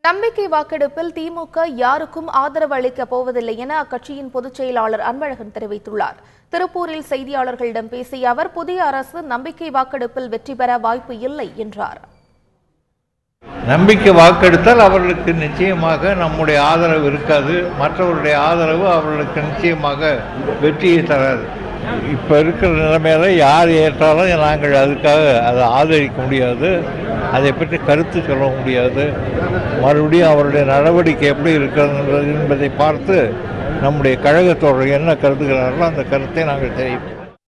நம்பிக்கை வாக்கெடுப்பில் திமுக யாருக்கும் ஆதரவு அளிக்கப் போவதில்லை என அக்கட்சியின் பொதுச் செயலாளர் அன்பழகன் தெரிவித்துள்ளார் திருப்பூரில் செய்தியாளர்களிடம் பேசிய அவர் புதிய அரசு நம்பிக்கை வாக்கெடுப்பில் வெற்றி பெற வாய்ப்பு இல்லை என்றார் நம்பிக்கை வாக்கெடுத்தால் அவர்களுக்கு நிச்சயமாக நம்முடைய ஆதரவு இருக்காது மற்றவருடைய ஆதரவு அவர்களுக்கு நிச்சயமாக வெற்றியை தராது இப்போ இருக்கிற நிலைமையில யார் ஏற்றாலும் நாங்கள் அதுக்காக அதை ஆதரிக்க முடியாது அதை பற்றி கருத்து சொல்ல முடியாது மறுபடியும் அவருடைய நடவடிக்கை எப்படி இருக்கிறது என்பதை பார்த்து நம்முடைய கழகத்தோடு என்ன கருதுகிறார்களோ அந்த கருத்தை நாங்கள் தெரிவிப்போம்